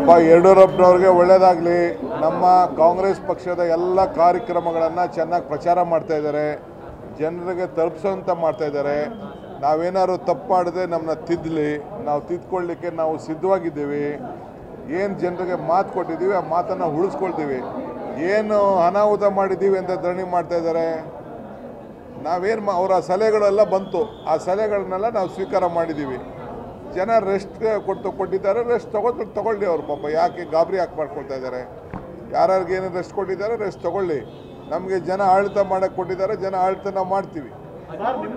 ಅಪ್ಪ ಯಡಿಯೂರಪ್ಪನವ್ರಿಗೆ ಒಳ್ಳೇದಾಗಲಿ ನಮ್ಮ ಕಾಂಗ್ರೆಸ್ ಪಕ್ಷದ ಎಲ್ಲ ಕಾರ್ಯಕ್ರಮಗಳನ್ನು ಚೆನ್ನಾಗಿ ಪ್ರಚಾರ ಮಾಡ್ತಾ ಇದ್ದಾರೆ ಜನರಿಗೆ ತಲುಪಿಸೋಂತ ಮಾಡ್ತಾ ಇದ್ದಾರೆ ನಾವೇನಾದ್ರು ತಪ್ಪು ಮಾಡಿದ್ರೆ ನಮ್ಮನ್ನ ತಿದ್ದಲಿ ನಾವು ತಿದ್ಕೊಳ್ಳಿಕ್ಕೆ ನಾವು ಸಿದ್ಧವಾಗಿದ್ದೀವಿ ಏನು ಜನರಿಗೆ ಮಾತು ಕೊಟ್ಟಿದ್ದೀವಿ ಆ ಮಾತನ್ನು ಉಳಿಸ್ಕೊಳ್ತೀವಿ ಏನು ಅನಾಹುತ ಮಾಡಿದ್ದೀವಿ ಅಂತ ಧರಣಿ ಮಾಡ್ತಾ ಇದ್ದಾರೆ ನಾವೇನು ಮಾ ಅವರ ಸಲಹೆಗಳೆಲ್ಲ ಬಂತು ಆ ಸಲಹೆಗಳನ್ನೆಲ್ಲ ನಾವು ಸ್ವೀಕಾರ ಮಾಡಿದ್ದೀವಿ ಜನ ರೆಸ್ಟ್ ಕೊಟ್ಟು ಕೊಟ್ಟಿದ್ದಾರೆ ರೆಸ್ಟ್ ತಗೊಂಡು ತಗೊಳ್ಳಿ ಅವ್ರು ಪಾಪ ಯಾಕೆ ಗಾಬರಿ ಯಾಕೆ ಮಾಡ್ಕೊಳ್ತಾ ಇದ್ದಾರೆ ಯಾರ್ಯಾರಿಗೆ ಏನು ರೆಸ್ಟ್ ಕೊಟ್ಟಿದ್ದಾರೆ ರೆಸ್ಟ್ ತಗೊಳ್ಳಿ ನಮಗೆ ಜನ ಆಡಳಿತ ಮಾಡೋಕ್ಕೆ ಕೊಟ್ಟಿದ್ದಾರೆ ಜನ ಆಡಳಿತ ನಾವು ಮಾಡ್ತೀವಿ